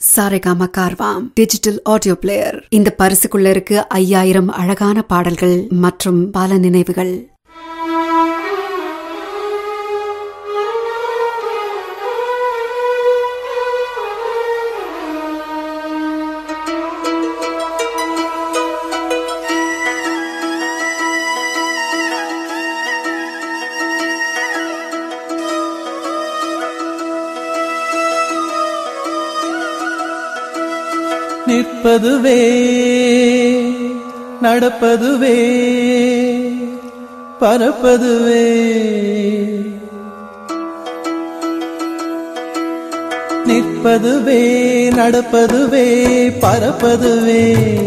Saregama Carvaan digital audio player இந்த பரிசுக்குள்ள இருக்கு ஐயாயிரம் அழகான பாடல்கள் மற்றும் பல நினைவுகள் நிற்பதுவே நடப்பதுவே பறப்பதுவே நிற்பதுவே நடப்பதுவே பறப்பதுவே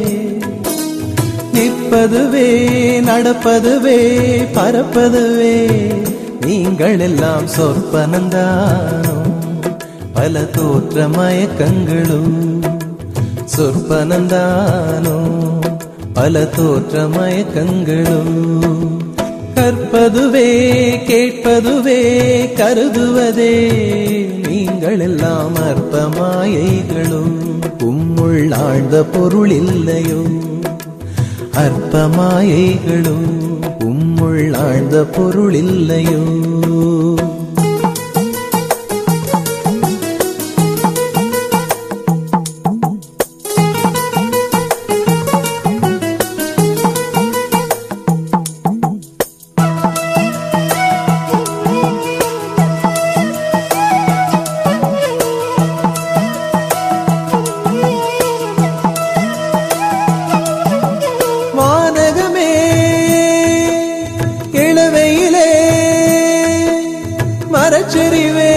நிற்பதுவே நடப்பதுவே பறப்பதுவே நீங்கள் எல்லாம் சொற்பனந்தானோ பல தோற்ற மயக்கங்களும் சொற்பனந்தானோ பல தோற்ற மயக்கங்களும் கற்பதுவே கேட்பதுவே கருதுவதே நீங்கள் எல்லாம் அற்ப மாயைகளும் உம்முள் ஆழ்ந்த பொருள் இல்லையோ அற்ப மாயைகளும் உம்முள் ஆழ்ந்த பொருள் இல்லையோ வானகமே இளவையிலே மரச்செறிவே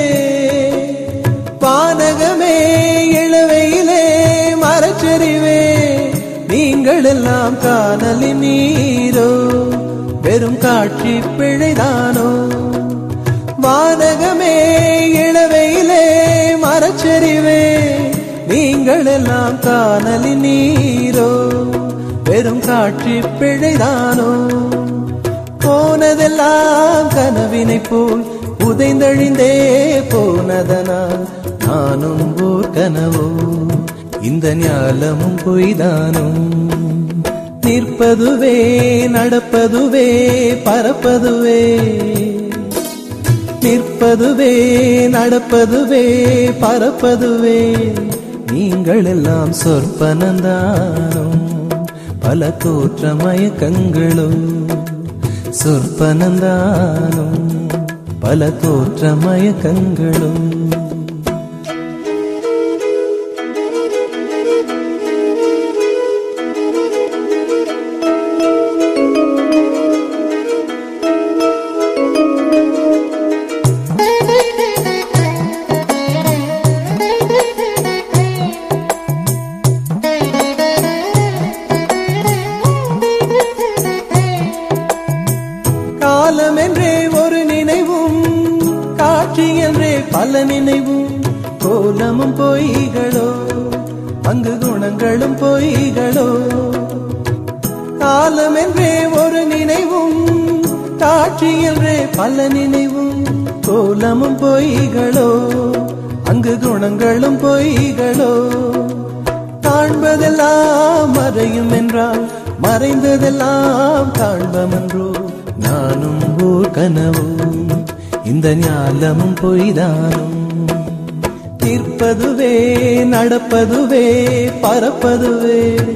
வானகமே இளவையிலே மரச்செறிவே நீங்கள் எல்லாம் காணலி நீரோ வெறும் காட்சி பிழைதானோ வானகமே இளவையிலே மரச்செறிவே நீங்கள் எல்லாம் காணலி நீரோ வெறும் காட்சி பிழைதானோ போனதெல்லாம் கனவினை போல் உதைந்தழிந்தே போனதனால் நானும் ஓர் கனவோ இந்த ஞாலமும் பொய்தானோ நிற்பதுவே நடப்பதுவே பறப்பதுவே நிற்பதுவே நடப்பதுவே பறப்பதுவே நீங்கள் எல்லாம் சொற்பனந்தானும் பல தோற்ற மயக்கங்களும் சொற்பனந்தானும் பல தோற்ற மயக்கங்களும் காலம் என்றே ஒரு நினைவும் காட்சி என்றே பல நினைவும் கோலமும் பொய்களோ அங்கு குணங்களும் பொய்களோ காலம் என்றே ஒரு நினைவும் காட்சி என்றே பல நினைவும் கோலமும் பொய்களோ அங்கு குணங்களும் பொய்களோ காண்பதெல்லாம் மறையும் என்றால் மறைந்ததெல்லாம் காண்பமன்றோ நானும் ஓர் கனவும் இந்த ஞாலமும் பொய்தானும் நிற்பதுவே நடப்பதுவே பறப்பதுவே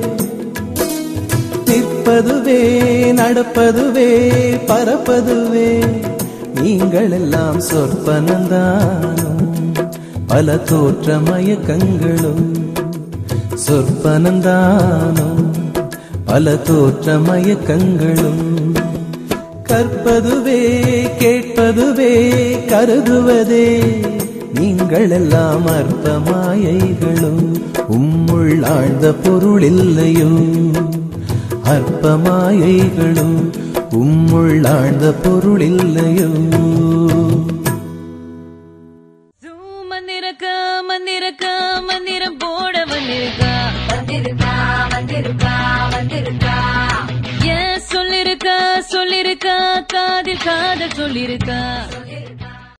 நிற்பதுவே நடப்பதுவே பறப்பதுவே நீங்கள் எல்லாம் சொற்பனந்தானும் பல தோற்ற மயக்கங்களும் சொற்பனந்தானும் பல தோற்ற மயக்கங்களும் கற்பதுவே கேட்பதுவே கருதுவதே நீங்கள் எல்லாம் அற்ப மாயைகளும் உம்முள் ஆழ்ந்த பொருள் இல்லையோ அற்ப மாயைகளும் உம்முள் ஆழ்ந்த பொருள் இல்லையோ மந்திரக்கா மந்திரக்கா மந்திரம் போட வந்திருக்கா வந்திருக்கா வந்திருக்கா வந்திருக்கா ஏன் சொல்லிருக்கா சொல்லிருக்கா காதில் காதல் சொல்லிருக்கா சொல்லிருக்கா